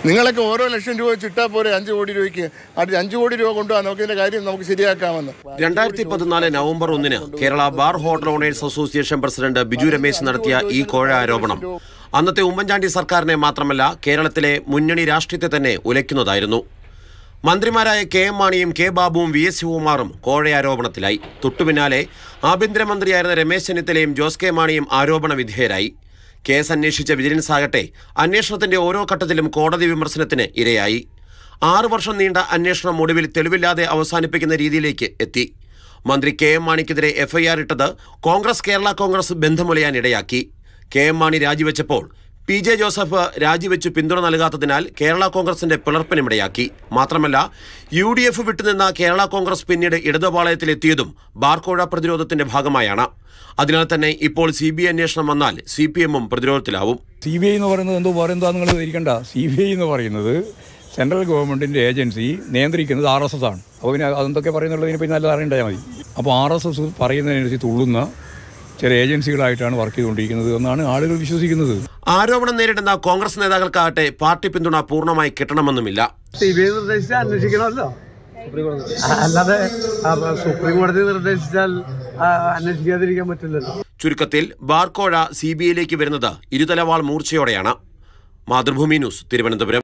നിങ്ങളൊക്കെ ഓരോ ലക്ഷം രൂപ ചിട്ടാ പോരെ അഞ്ച് കോടി രൂപയ്ക്ക് അത് അഞ്ച് കോടി രൂപ കൊണ്ടുപോകാൻ നമുക്ക് ഇതിന്റെ കാര്യം നമുക്ക് ശരിയാക്കാമെന്ന് രണ്ടായിരത്തി പതിനാല് നവംബർ ഒന്നിന് Kerala bar hotel owners association president Biju Ramesh നടത്തിയ ഈ കോഴ ആരോപണം അന്നത്തെ ഉമ്മൻചാണ്ടി സർക്കാരിനെ മാത്രമല്ല കേരളത്തിലെ മുന്നണി രാഷ്ട്രീയത്തെ തന്നെ ഉലയ്ക്കുന്നതായിരുന്നു മന്ത്രിമാരായ കെ എം മാണിയും കെ ബാബുവും വി എസ് ശിവകുമാറും കോഴയാരോപണത്തിലായി തൊട്ടുപിന്നാലെ ആഭ്യന്തരമന്ത്രിയായിരുന്ന രമേശ് ചെന്നിത്തലയും ജോസ് കെ മാണിയും ആരോപണ വിധേയരായി കേസ് അന്വേഷിച്ച വിജിലൻസ് ആകട്ടെ അന്വേഷണത്തിന്റെ ഓരോ ഘട്ടത്തിലും കോടതി വിമർശനത്തിന് ഇരയായി ആറു വർഷം നീണ്ട അന്വേഷണം ഒടുവിൽ തെളിവില്ലാതെ അവസാനിപ്പിക്കുന്ന രീതിയിലേക്ക് എത്തി മന്ത്രി കെ എം മാണിക്കെതിരെ എഫ്ഐആർ ഇട്ടത് കോൺഗ്രസ് കേരള കോൺഗ്രസ് ബന്ധമുലയാൻ ഇടയാക്കി കെ എം മാണി രാജിവെച്ചപ്പോൾ പി ജെ ജോസഫ് രാജിവെച്ച് പിന്തുണ നൽകാത്തതിനാൽ കേരള കോൺഗ്രസിന്റെ പിളർപ്പിനുമിടയാക്കി മാത്രമല്ല യു ഡി എഫ് വിട്ടുനിന്ന കേരള കോൺഗ്രസ് പിന്നീട് ഇടതുപാളയത്തിലെത്തിയതും ബാർക്കോഴ പ്രതിരോധത്തിന്റെ ഭാഗമായാണ് അതിനാൽ തന്നെ ഇപ്പോൾ സി ബി ഐ അന്വേഷണം വന്നാൽ സി പി എമ്മും പ്രതിരോധത്തിലാവും സി ബി ഐ എന്ന് പറയുന്നത് എന്തോ വേറെ എന്താ നിങ്ങൾ ധരിക്കണ്ട സി ബി ഐ എന്ന് പറയുന്നത് സെൻട്രൽ ഗവൺമെൻറ്റിൻ്റെ ഏജൻസി നിയന്ത്രിക്കുന്നത് ആർ എസ് എസ് ആണ് അപ്പോൾ പിന്നെ അതെന്തൊക്കെ പറയുന്നുള്ളതിനെ പിന്നെ നല്ല അറിയണ്ടായാൽ മതി അപ്പോൾ ആർ എസ് എസ് പറയുന്നതിനനുസരിച്ച് തുള്ളുന്ന ചില ഏജൻസികളായിട്ടാണ് വർക്ക് ചെയ്തുകൊണ്ടിരിക്കുന്നത് എന്നാണ് ആളുകൾ വിശ്വസിക്കുന്നത് ആരോപണം നേരിടുന്ന കോൺഗ്രസ് നേതാക്കൾക്കാകട്ടെ പാർട്ടി പിന്തുണ പൂർണ്ണമായി കിട്ടണമെന്നുമില്ല സി ബി ഐ നിർദ്ദേശിച്ചാൽ അന്വേഷിക്കണമല്ലോ അല്ലാതെ ആ, സുപ്രീം കോടതി നിർദ്ദേശിച്ചാൽ ആ, അന്വേഷിക്കാതിരിക്കാൻ പറ്റില്ലല്ലോ ചുരുക്കത്തിൽ ബാർക്കോഴ സി ബി ഐയിലേക്ക് വരുന്നത് ഇരുതലവാൾ മൂർച്ചയോടെയാണ് മാതൃഭൂമി ന്യൂസ് തിരുവനന്തപുരം